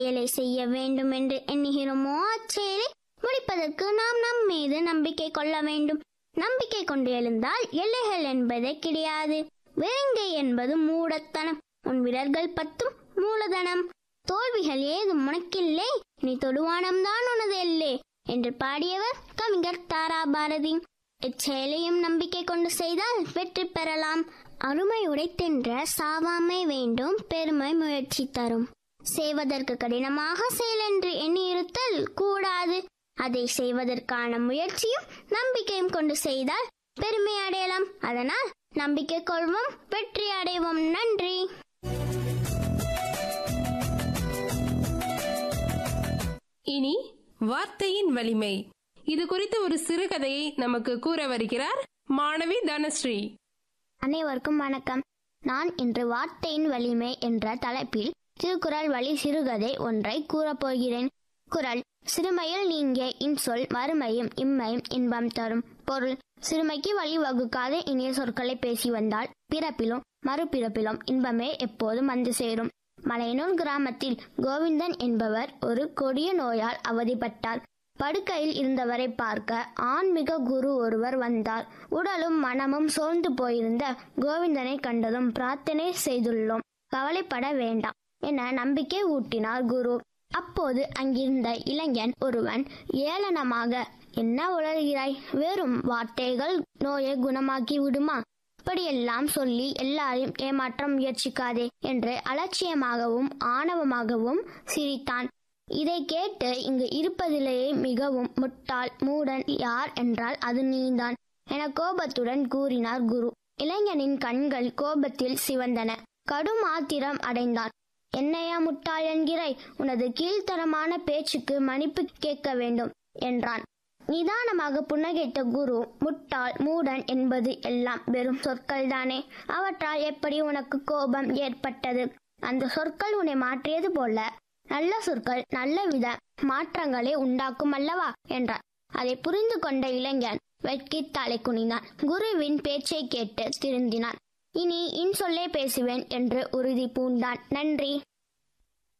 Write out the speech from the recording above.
செயலை செய்ய வேண்டும் என்று எண்ணுகிறோமோ அச்செயலை முடிப்பதற்கு நாம் நம் மீது நம்பிக்கை கொள்ள வேண்டும் நம்பிக்கை கொண்டு எழுந்தால் எல்லைகள் என்பதே கிடையாது வேங்கை என்பது மூடத்தனம் உன் விரல்கள் பத்தும் மூலதனம் தோல்விகள் ஏதும் உனக்கில்லை நீ தொடுவானம்தான் உனது எல்லே என்று பாடியவர் கவிஞர் தாரா பாரதி இச்செயலையும் நம்பிக்கை கொண்டு செய்தால் வெற்றி பெறலாம் அருமை உடைத்தென்ற சாவாமை வேண்டும் பெருமை முயற்சி தரும் செய்வதற்கு கடினமாக செயலென்று எண்ணியிருத்தல் கூடாது அதை செய்வதற்கான முயற்சியும் நம்பிக்கையும் கொண்டு செய்தால் பெருமை அடையலாம் அதனால் நம்பிக்கை கொள்வோம் வெற்றி அடைவோம் நன்றி இனி வார்த்தையின் வலிமை இது குறித்த ஒரு சிறுகதையை நமக்கு கூற வருகிறார் மாணவி தனஸ்ரீ அனைவருக்கும் வணக்கம் நான் இன்று வார்த்தையின் வலிமை என்ற தலைப்பில் திருக்குறள் வழி சிறுகதை ஒன்றை கூறப்போகிறேன் குறள் சிறுமையில் நீங்க இன்சொல் மறுமையும் இம்மையும் இன்பம் தரும் பொருள் சிறுமைக்கு வழி வகுக்காத இனிய சொற்களை பேசி வந்தால் பிறப்பிலும் மறுபிறப்பிலும் இன்பமே எப்போதும் வந்து சேரும் மலையனூர் கிராமத்தில் கோவிந்தன் என்பவர் ஒரு கொடிய நோயால் அவதிப்பட்டார் படுக்கையில் இருந்தவரை பார்க்க ஆன்மீக குரு ஒருவர் வந்தார் உடலும் மனமும் சோர்ந்து போயிருந்த கோவிந்தனை கண்டதும் பிரார்த்தனை செய்துள்ளோம் கவலைப்பட வேண்டாம் என நம்பிக்கை ஊட்டினார் குரு அப்போது அங்கிருந்த இளைஞன் ஒருவன் ஏளனமாக என்ன உளறுகிறாய் வெறும் வார்த்தைகள் நோயை குணமாக்கி விடுமா இப்படியெல்லாம் சொல்லி எல்லாரையும் ஏமாற்ற முயற்சிக்காதே என்று அலட்சியமாகவும் ஆணவமாகவும் சிரித்தான் இதை கேட்டு இங்கு இருப்பதிலேயே மிகவும் முட்டாள் மூடன் யார் என்றால் அது நீதான் என கோபத்துடன் கூறினார் குரு இளைஞனின் கண்கள் கோபத்தில் சிவந்தன கடும் ஆத்திரம் அடைந்தான் என்னையா முட்டாள் என்கிறாய் உனது கீழ்த்தரமான பேச்சுக்கு மன்னிப்பு கேட்க வேண்டும் என்றான் நிதானமாக புன்னகைத்த குரு முட்டாள் மூடன் என்பது எல்லாம் வெறும் சொற்கள்தானே அவற்றால் எப்படி உனக்கு கோபம் ஏற்பட்டது அந்த சொற்கள் உன்னை மாற்றியது போல நல்ல சொற்கள் நல்ல வித மாற்றங்களை உண்டாக்கும் அல்லவா என்றார் அதை புரிந்து கொண்ட இளைஞன் வெட்கி தலை குனினான் குருவின் பேச்சை கேட்டு திருந்தினான் இனி இன்சொல்லே பேசுவேன் என்று உறுதி பூண்டான் நன்றி